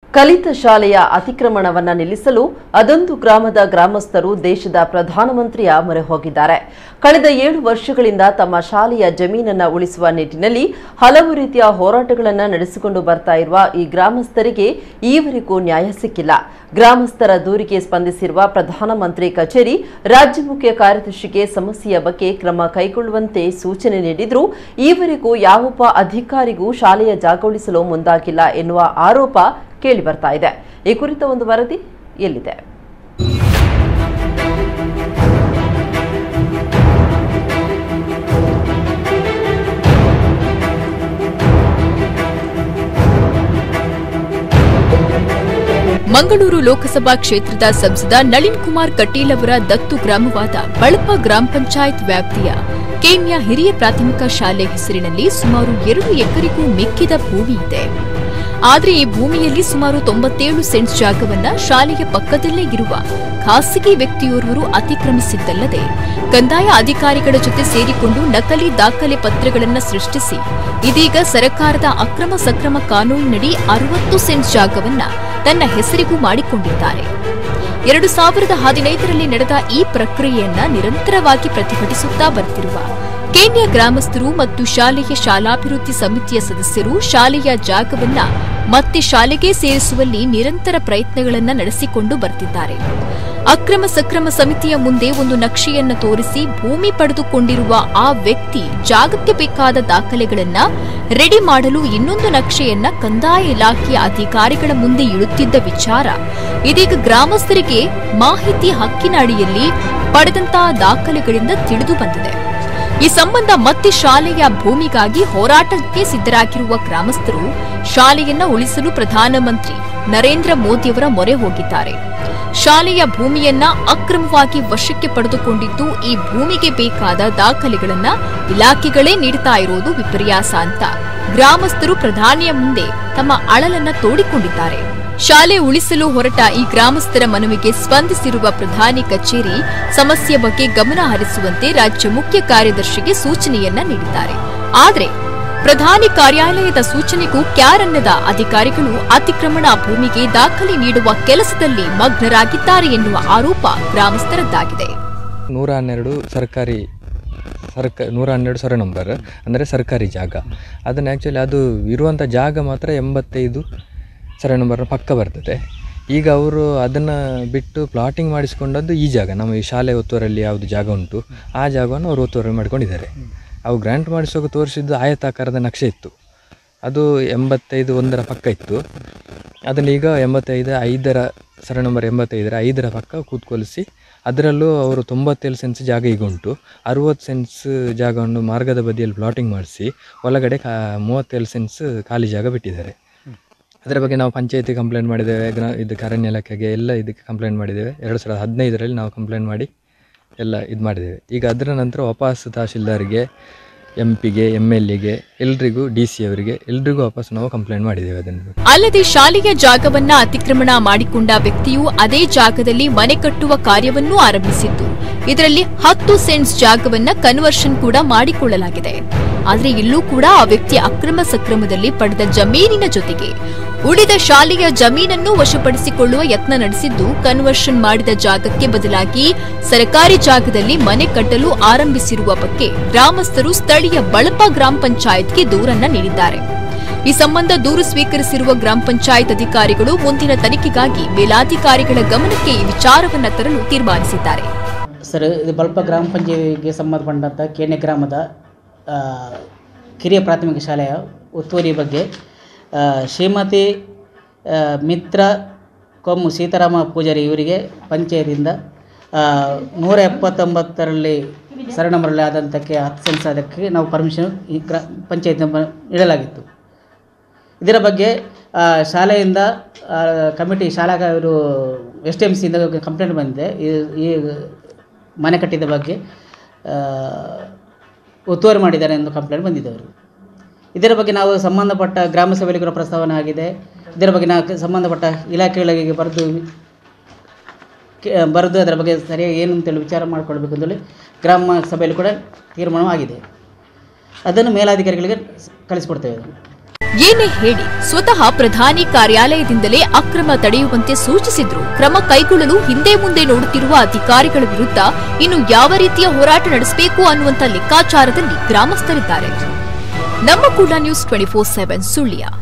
ಕಲಿತ ಶಾಲೆಯ ಅತಿಕ್ರಮಣವನ್ನ ನಿಲ್ಲಿಸಲು ಅದೊಂದು ಗ್ರಾಮದ ಗ್ರಾಮಸ್ಥರು ದೇಶದ ಪ್ರಧಾನಮಂತ್ರಿಯ ಮೊರೆ ಹೋಗಿದ್ದಾರೆ ಕಳೆದ ಏಳು ವರ್ಷಗಳಿಂದ ತಮ್ಮ ಶಾಲೆಯ ಜಮೀನನ್ನ ಉಳಿಸುವ ನಿಟ್ಟಿನಲ್ಲಿ ಹಲವು ರೀತಿಯ ಹೋರಾಟಗಳನ್ನು ನಡೆಸಿಕೊಂಡು ಬರ್ತಾ ಇರುವ ಈ ಗ್ರಾಮಸ್ಥರಿಗೆ ಈವರೆಗೂ ನ್ಯಾಯ ಸಿಕ್ಕಿಲ್ಲ ಗ್ರಾಮಸ್ಥರ ದೂರಿಗೆ ಸ್ಪಂದಿಸಿರುವ ಪ್ರಧಾನಮಂತ್ರಿ ಕಚೇರಿ ರಾಜ್ಯ ಮುಖ್ಯ ಕಾರ್ಯದರ್ಶಿಗೆ ಸಮಸ್ಯೆಯ ಬಗ್ಗೆ ಕ್ರಮ ಕೈಗೊಳ್ಳುವಂತೆ ಸೂಚನೆ ನೀಡಿದ್ರೂ ಈವರೆಗೂ ಯಾವೊಬ್ಬ ಅಧಿಕಾರಿಗೂ ಶಾಲೆಯ ಜಾಗ ಉಳಿಸಲು ಮುಂದಾಗಿಲ್ಲ ಎನ್ನುವ ಆರೋಪ ಕೇಳಿ ಬರ್ತಾ ಇದೆ ಈ ಕುರಿತ ಒಂದು ವರದಿ ಎಲ್ಲಿದೆ ಮಂಗಳೂರು ಲೋಕಸಭಾ ಕ್ಷೇತ್ರದ ಸಂಸದ ನಳಿನ್ ಕುಮಾರ್ ಕಟೀಲ್ ಅವರ ದತ್ತು ಗ್ರಾಮವಾದ ಬಳಪ ಗ್ರಾಮ ಪಂಚಾಯತ್ ವ್ಯಾಪ್ತಿಯ ಕೇನ್ಯ ಹಿರಿಯ ಪ್ರಾಥಮಿಕ ಶಾಲೆ ಹೆಸರಿನಲ್ಲಿ ಸುಮಾರು ಎರಡು ಎಕರೆಗೂ ಮಿಕ್ಕಿದ ಭೂಮಿ ಇದೆ ಆದರೆ ಈ ಭೂಮಿಯಲ್ಲಿ ಸುಮಾರು ತೊಂಬತ್ತೇಳು ಸೆಂಟ್ಸ್ ಜಾಗವನ್ನ ಶಾಲೆಯ ಪಕ್ಕದಲ್ಲೇ ಇರುವ ಖಾಸಗಿ ವ್ಯಕ್ತಿಯೋರ್ವರು ಅತಿಕ್ರಮಿಸಿದ್ದಲ್ಲದೆ ಕಂದಾಯ ಅಧಿಕಾರಿಗಳ ಜೊತೆ ಸೇರಿಕೊಂಡು ನಕಲಿ ದಾಖಲೆ ಪತ್ರಗಳನ್ನು ಸೃಷ್ಟಿಸಿ ಇದೀಗ ಸರ್ಕಾರದ ಅಕ್ರಮ ಸಕ್ರಮ ಕಾನೂನಿನಡಿ ಅರವತ್ತು ಸೆಂಟ್ಸ್ ಜಾಗವನ್ನ ತನ್ನ ಹೆಸರಿಗೂ ಮಾಡಿಕೊಂಡಿದ್ದಾರೆ ಎರಡು ಸಾವಿರದ ಹದಿನೈದರಲ್ಲಿ ನಡೆದ ಈ ಪ್ರಕ್ರಿಯೆಯನ್ನ ನಿರಂತರವಾಗಿ ಪ್ರತಿಭಟಿಸುತ್ತಾ ಬರ್ತಿರುವ ಕೇನ್ಯ ಗ್ರಾಮಸ್ಥರು ಮತ್ತು ಶಾಲೆಯ ಶಾಲಾಭಿವೃದ್ಧಿ ಸಮಿತಿಯ ಸದಸ್ಯರು ಶಾಲೆಯ ಜಾಗವನ್ನ ಮತ್ತೆ ಶಾಲೆಗೆ ಸೇರಿಸುವಲ್ಲಿ ನಿರಂತರ ಪ್ರಯತ್ನಗಳನ್ನು ನಡೆಸಿಕೊಂಡು ಬರ್ತಿದ್ದಾರೆ ಅಕ್ರಮ ಸಕ್ರಮ ಸಮಿತಿಯ ಮುಂದೆ ಒಂದು ನಕ್ಷೆಯನ್ನ ತೋರಿಸಿ ಭೂಮಿ ಪಡೆದುಕೊಂಡಿರುವ ಆ ವ್ಯಕ್ತಿ ಜಾಗಕ್ಕೆ ಬೇಕಾದ ದಾಖಲೆಗಳನ್ನ ರೆಡಿ ಮಾಡಲು ಇನ್ನೊಂದು ನಕ್ಷೆಯನ್ನ ಕಂದಾಯ ಇಲಾಖೆಯ ಅಧಿಕಾರಿಗಳ ಮುಂದೆ ಇಡುತ್ತಿದ್ದ ವಿಚಾರ ಇದೀಗ ಗ್ರಾಮಸ್ಥರಿಗೆ ಮಾಹಿತಿ ಹಕ್ಕಿನ ಅಡಿಯಲ್ಲಿ ಪಡೆದಂತಹ ದಾಖಲೆಗಳಿಂದ ತಿಳಿದು ಬಂದಿದೆ ಈ ಸಂಬಂಧ ಮತ್ತೆ ಶಾಲೆಯ ಭೂಮಿಗಾಗಿ ಹೋರಾಟಕ್ಕೆ ಸಿದ್ಧರಾಗಿರುವ ಗ್ರಾಮಸ್ಥರು ಶಾಲೆಯನ್ನ ಉಳಿಸಲು ಪ್ರಧಾನಮಂತ್ರಿ ನರೇಂದ್ರ ಮೋದಿಯವರ ಮೊರೆ ಹೋಗಿದ್ದಾರೆ ಶಾಲೆಯ ಭೂಮಿಯನ್ನ ಅಕ್ರಮವಾಗಿ ವಶಕ್ಕೆ ಪಡೆದುಕೊಂಡಿದ್ದು ಈ ಭೂಮಿಗೆ ಬೇಕಾದ ದಾಖಲೆಗಳನ್ನ ಇಲಾಖೆಗಳೇ ನೀಡುತ್ತಾ ಇರೋದು ವಿಪರ್ಯಾಸ ಅಂತ ಗ್ರಾಮಸ್ಥರು ಪ್ರಧಾನಿಯ ಮುಂದೆ ತಮ್ಮ ಅಳಲನ್ನ ತೋಡಿಕೊಂಡಿದ್ದಾರೆ ಶಾಲೆ ಉಳಿಸಲು ಹೊರಟ ಈ ಗ್ರಾಮಸ್ಥರ ಮನವಿಗೆ ಸ್ಪಂದಿಸಿರುವ ಪ್ರಧಾನಿ ಕಚೇರಿ ಸಮಸ್ಯೆ ಬಗ್ಗೆ ಗಮನ ಹರಿಸುವಂತೆ ರಾಜ್ಯ ಮುಖ್ಯ ಕಾರ್ಯದರ್ಶಿಗೆ ಸೂಚನೆಯನ್ನ ನೀಡಿದ್ದಾರೆ ಆದರೆ ಪ್ರಧಾನಿ ಕಾರ್ಯಾಲಯದ ಸೂಚನೆಗೂ ಕ್ಯಾರನ್ನದ ಅಧಿಕಾರಿಗಳು ಅತಿಕ್ರಮಣ ಭೂಮಿಗೆ ದಾಖಲೆ ನೀಡುವ ಕೆಲಸದಲ್ಲಿ ಮಗ್ನರಾಗಿದ್ದಾರೆ ಎನ್ನುವ ಆರೋಪ ಗ್ರಾಮಸ್ಥರದ್ದಾಗಿದೆ ನೂರ ಹನ್ನೆರಡು ಸರ್ಕಾರಿ ಸರ್ಕ ನೂರ ಹನ್ನೆರಡು ಸೊರೆ ನಂಬರ್ ಅಂದರೆ ಸರ್ಕಾರಿ ಜಾಗ ಅದನ್ನು ಆ್ಯಕ್ಚುಲಿ ಅದು ಇರುವಂಥ ಜಾಗ ಮಾತ್ರ ಎಂಬತ್ತೈದು ಸೊರೆ ನಂಬರ್ ಪಕ್ಕ ಬರ್ತದೆ ಈಗ ಅವರು ಅದನ್ನು ಬಿಟ್ಟು ಪ್ಲಾಟಿಂಗ್ ಮಾಡಿಸ್ಕೊಂಡದ್ದು ಈ ಜಾಗ ನಮ್ಮ ಈ ಶಾಲೆ ಒತ್ತುವರಲ್ಲಿ ಯಾವುದು ಜಾಗ ಉಂಟು ಆ ಜಾಗವನ್ನು ಅವರು ಒತ್ತುವರಿ ಮಾಡ್ಕೊಂಡಿದ್ದಾರೆ ಅವು ಗ್ರ್ಯಾಂಟ್ ಮಾಡಿಸುವಾಗ ತೋರಿಸಿದ್ದು ಆಯತಾಕಾರದ ನಕ್ಷೆ ಇತ್ತು ಅದು ಎಂಬತ್ತೈದು ಒಂದರ ಪಕ್ಕ ಇತ್ತು ಅದನ್ನು ಈಗ ಎಂಬತ್ತೈದು ಐದರ ಸರ ನಂಬರ್ ಎಂಬತ್ತೈದರ ಐದರ ಪಕ್ಕ ಕೂತ್ಕೊಲಿಸಿ ಅದರಲ್ಲೂ ಅವರು ತೊಂಬತ್ತೇಳು ಸೆನ್ಸ್ ಜಾಗ ಈಗ ಉಂಟು ಅರುವತ್ತು ಸೆನ್ಸ್ ಜಾಗವನ್ನು ಮಾರ್ಗದ ಬದಿಯಲ್ಲಿ ಪ್ಲಾಟಿಂಗ್ ಮಾಡಿಸಿ ಒಳಗಡೆ ಕಾ ಮೂವತ್ತೇಳು ಸೆನ್ಸ್ ಖಾಲಿ ಜಾಗ ಬಿಟ್ಟಿದ್ದಾರೆ ಅದರ ಬಗ್ಗೆ ನಾವು ಪಂಚಾಯತಿ ಕಂಪ್ಲೇಂಟ್ ಮಾಡಿದ್ದೇವೆ ಗ್ರಾ ಇದಕ್ಕೆ ಅರಣ್ಯ ಇಲಾಖೆಗೆ ಎಲ್ಲ ಇದಕ್ಕೆ ಕಂಪ್ಲೇಂಟ್ ಮಾಡಿದ್ದೇವೆ ಎರಡು ಸಾವಿರದ ಹದಿನೈದರಲ್ಲಿ ನಾವು ಕಂಪ್ಲೇಂಟ್ ಮಾಡಿ ಎಲ್ಲ ಇದು ಮಾಡಿದ್ದೇವೆ ಈಗ ಅದರ ನಂತರ ವಾಪಸ್ ತಹಶೀಲ್ದಾರ್ಗೆ ಎಂ ಪಿಗೆ ಎಮ್ ಎಲ್ ಎಗೆ ಎಲ್ರಿಗೂ ಡಿ ಸಿ ಅವರಿಗೆ ಎಲ್ರಿಗೂ ವಾಪಸ್ ನಾವು ಕಂಪ್ಲೇಂಟ್ ಮಾಡಿದ್ದೇವೆ ಅದನ್ನು ಅಲ್ಲದೆ ಶಾಲೆಯ ಜಾಗವನ್ನ ಅತಿಕ್ರಮಣ ಮಾಡಿಕೊಂಡ ವ್ಯಕ್ತಿಯು ಅದೇ ಜಾಗದಲ್ಲಿ ಮನೆ ಕಟ್ಟುವ ಕಾರ್ಯವನ್ನೂ ಆರಂಭಿಸಿದ್ದು ಇದರಲ್ಲಿ ಹತ್ತು ಸೆಂಟ್ಸ್ ಜಾಗವನ್ನ ಕನ್ವರ್ಷನ್ ಕೂಡ ಮಾಡಿಕೊಳ್ಳಲಾಗಿದೆ ಆದರೆ ಇಲ್ಲೂ ಕೂಡ ಆ ವ್ಯಕ್ತಿಯ ಅಕ್ರಮ ಸಕ್ರಮದಲ್ಲಿ ಪಡೆದ ಜಮೀನಿನ ಜೊತೆಗೆ ಉಳಿದ ಶಾಲೆಯ ಜಮೀನನ್ನು ವಶಪಡಿಸಿಕೊಳ್ಳುವ ಯತ್ನ ನಡೆಸಿದ್ದು ಕನ್ವರ್ಷನ್ ಮಾಡಿದ ಜಾಗಕ್ಕೆ ಬದಲಾಗಿ ಸರ್ಕಾರಿ ಜಾಗದಲ್ಲಿ ಮನೆ ಕಟ್ಟಲು ಆರಂಭಿಸಿರುವ ಬಗ್ಗೆ ಗ್ರಾಮಸ್ಥರು ಸ್ಥಳೀಯ ಬಳಪ ಗ್ರಾಮ ಪಂಚಾಯತ್ಗೆ ದೂರನ್ನ ನೀಡಿದ್ದಾರೆ ಈ ಸಂಬಂಧ ದೂರು ಸ್ವೀಕರಿಸಿರುವ ಗ್ರಾಮ ಪಂಚಾಯತ್ ಅಧಿಕಾರಿಗಳು ಮುಂದಿನ ತನಿಖೆಗಾಗಿ ಮೇಲಾಧಿಕಾರಿಗಳ ಗಮನಕ್ಕೆ ಈ ವಿಚಾರವನ್ನ ತರಲು ತೀರ್ಮಾನಿಸಿದ್ದಾರೆ ಸರ್ ಇದು ಬಲ್ಪ ಗ್ರಾಮ ಪಂಚಾಯತಿಗೆ ಸಂಬಂಧಪಟ್ಟಂಥ ಕೇಣೆ ಗ್ರಾಮದ ಆ, ಕಿರಿಯ ಪ್ರಾಥಮಿಕ ಶಾಲೆಯ ಒತ್ತುವರಿ ಬಗ್ಗೆ ಆ, ಶ್ರೀಮತಿ ಆ, ಮಿತ್ರ ಕೊಮ್ಮು ಸೀತಾರಾಮ ಪೂಜಾರಿ ಇವರಿಗೆ ಪಂಚಾಯತಿಯಿಂದ ಆ, ನೂರ ಎಪ್ಪತ್ತೊಂಬತ್ತರಲ್ಲಿ ಸರ ನಂಬರಲ್ಲಿ ಆದಂಥಕ್ಕೆ ಹತ್ತು ಸೆನ್ಸ್ ಅದಕ್ಕೆ ನಾವು ಪರ್ಮಿಷನ್ ಈ ಗ್ರಾ ಪಂಚಾಯತ್ ನೀಡಲಾಗಿತ್ತು ಇದರ ಬಗ್ಗೆ ಆ, ಶಾಲೆಯಿಂದ ಆ, ಕಮಿಟಿ ಶಾಲಾ ಇವರು ಎಸ್ ಟಿ ಎಮ್ ಸಿಯಿಂದ ಕಂಪ್ಲೇಂಟ್ ಬಂದಿದೆ ಈ- ಈ ಮನೆ ಕಟ್ಟಿದ ಬಗ್ಗೆ ಆ, ಒತ್ತುವರಿ ಮಾಡಿದ್ದಾರೆ ಎಂದು ಕಂಪ್ಲೇಂಟ್ ಬಂದಿದೆ ಅವರು ಇದರ ಬಗ್ಗೆ ನಾವು ಸಂಬಂಧಪಟ್ಟ ಗ್ರಾಮ ಸಭೆಯಲ್ಲಿ ಕೂಡ ಪ್ರಸ್ತಾವನೆ ಆಗಿದೆ ಇದರ ಬಗ್ಗೆ ನಾವು ಸಂಬಂಧಪಟ್ಟ ಇಲಾಖೆಗಳಿಗೆ ಬರೆದು ಕೆ- ಬರೆದು ಅದರ ಬಗ್ಗೆ ಸರಿಯಾಗಿ ಏನು ಅಂತೇಳಿ ವಿಚಾರ ಮಾಡಿಕೊಳ್ಬೇಕು ಅಂತೇಳಿ ಗ್ರಾಮ ಸಭೆಯಲ್ಲಿ ಕೂಡ ತೀರ್ಮಾನವಾಗಿದೆ ಅದನ್ನು ಮೇಲಾಧಿಕಾರಿಗಳಿಗೆ ಸ್- ಕಳಿಸ್ಕೊಡ್ತೇವೆ ಏನೇ ಹೇಳಿ ಸ್ವತಃ ಪ್ರಧಾನಿ ಕಾರ್ಯಾಲಯದಿಂದಲೇ ಅಕ್ರಮ ತಡೆಯುವಂತೆ ಸೂಚಿಸಿದ್ರು ಕ್ರಮ ಕೈಗೊಳ್ಳಲು ಹಿಂದೆ ಮುಂದೆ ನೋಡುತ್ತಿರುವ ಅಧಿಕಾರಿಗಳ ವಿರುದ್ಧ ಇನ್ನು ಯಾವ ರೀತಿಯ ಹೋರಾಟ ನಡೆಸಬೇಕು ಅನ್ನುವಂಥ ಲೆಕ್ಕಾಚಾರದಲ್ಲಿ ಗ್ರಾಮಸ್ಥರಿದ್ದಾರೆ ನಮ್ಮ ಕೂಡ news twenty four seven Sullia